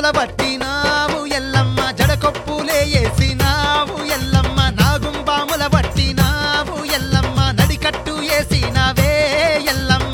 నాగుంబాముల పట్టినావు ఎల్లమ్మ జడకొప్పులే వేసినావు ఎల్లమ్మ నాగుంబాముల పట్టినావు ఎల్లమ్మ నడికట్టు వేసినావే ఎల్లమ్మ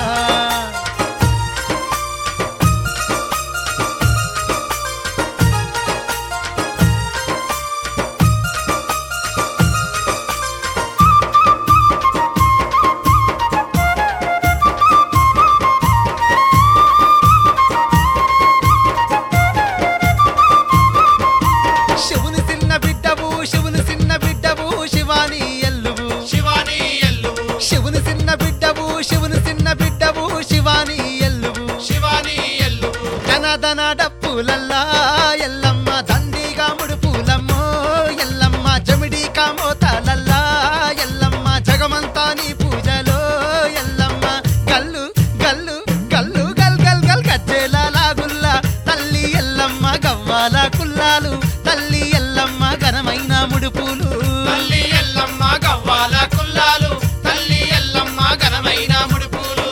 శివుని చిన్న బిడ్డవు శివుని చిన్న బిడ్డవు శివాని ఎల్లువు శివాని ఎల్లువు శివుని చిన్న బిడ్డవు శివుని చిన్న బిడ్డవు శివాని ఎల్లువు శివాని ఎల్లువు ధనధన డప్పులల్లా ఎల్లమ్మ దండిగా ముడుపులమ్మో ఎల్లమ్మ జమిడి కామోతాలల్లా ఎల్లమ్మ జగమంతా నీ పూజలో ఎల్లమ్మ గల్లు గల్లు గల్లు గల్ గల్ గల్ గజ్జేల లాగుల్లా తల్లి ఎల్లమ్మ గవ్వాల కుల్లాలు తల్లి ఎల్లమ్మ ఘనమైన ముడుపులు తల్లి ఎల్లమ్మ గవ్వాల కుల్లాలు తల్లి ఎల్లమ్మ ఘనమైన ముడుపులు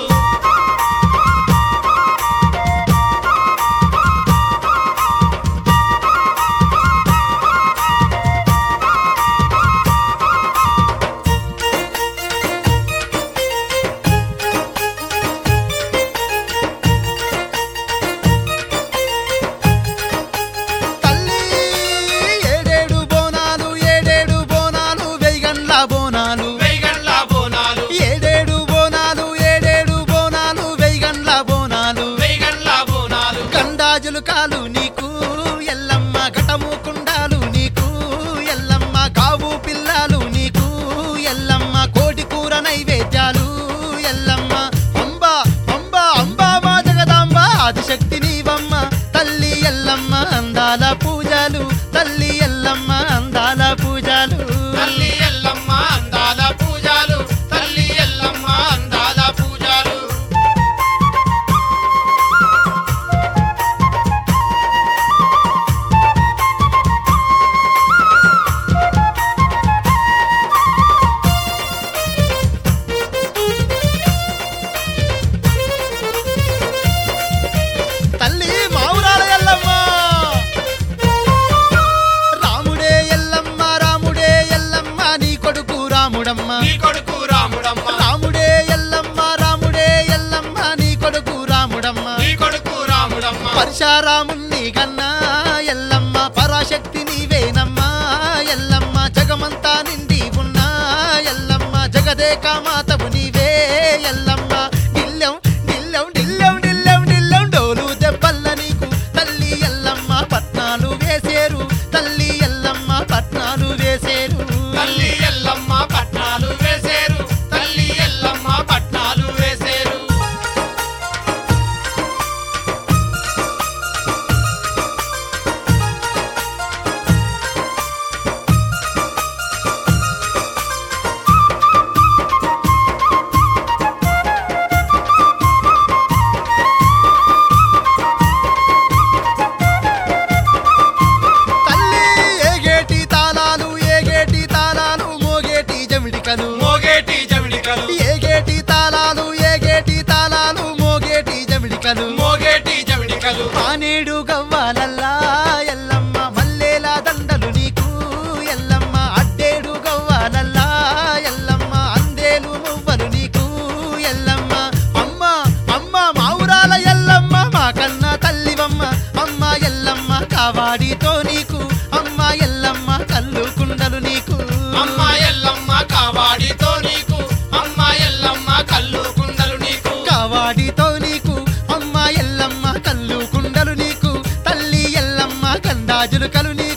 తల్లి ఏడేడు బోనాలు ఏడేడు బోనాలు వెయ్యగండ్ల బోనాలు వెయ్యగండ్ల బోనాలు ఏడేడు బోనాలు ఏడేడు బోనాలు వెయ్యగండ్ల బోనాలు వెయ్యగండ్ల బోనాలు గండాజులు కాలు నీకు ఎల్లమ్మ ఘటము కుండాలు నీకు ఎల్లమ్మ కావు పిల్లలు నీకు ఎల్లమ్మ కోటి కూర నైవేద్యాలు ఎల్లమ్మ అంబ అంబ అంబ మా జగదాంబ ఆదిశక్తి నీవమ్మ తల్లి ఎల్లమ్మ అందాల పూజలు తల్లి ఎల్లమ్మ అందాల పూజలు తల్లి ఎల్లమ్మ అందాల పూజలు తల్లి ఎల్లమ్మ అందాల పూజలు తల్లి మావురాల ఎల్లమ్మ రాముడే ఎల్లమ్మ రాముడే ఎల్లమ్మ నీ కొడుకు రాముడమ్మ నీ కొడుకు రాముడమ్మ రాముడే ఎల్లమ్మ రాముడే ఎల్లమ్మ నీ కొడుకు రాముడమ్మ నీ కొడుకు రాముడమ్మ పరశారాముణ్ణి గన్నా ఎల్లమ్మ పరాశక్తి నీవేనమ్మా ఎల్లమ్మ జగమంతా నిండి ఉన్నా ఎల్లమ్మ జగదేక మాతవు నీవే ఎల్లమ్మ డిల్లెం డిల్లెం డిల్లెం డిల్లెం డిల్లెం డోలు దెబ్బల్ల నీకు తల్లి ఎల్లమ్మ పట్నాలు వేసేరు తల్లి ఎల్లమ్మ పట్నాలు వేసేరు తల్లి ఎల్లమ్మ పట్నాలు వేసేరు తల్లి ఎల్లమ్మ పట్నాలు వేసేరు తల్లి ఏగేటి తాళాలు ఏగేటి తాళాలు మోగేటి జమిడికలు మోగేటి జమిడికలు ఏగేటి తాళాలు ఏగేటి తాళాలు మోగేటి జమిడికలు మోగేటి జమిడికలు మానేడు గవ్వాలల్లా ఎల్లమ్మ మల్లేల దండలు నీకు ఎల్లమ్మ అడ్డేడు గవ్వాలల్లా ఎల్లమ్మ అందేలు మువ్వలు నీకు ఎల్లమ్మ అమ్మ అమ్మ మావురాల ఎల్లమ్మ మా కన్న తల్లివమ్మ అమ్మ ఎల్లమ్మ కావాడితో నీకు అమ్మ ఎల్లమ్మ కల్లు కుండలు నీకు అమ్మ ఎల్లమ్మ కావాడితో నీకు అమ్మ ఎల్లమ్మ కల్లు కుండలు నీకు కావాడితో నీకు అమ్మ ఎల్లమ్మ కల్లు కుండలు నీకు తల్లి ఎల్లమ్మ కండాజులు కలు నీకు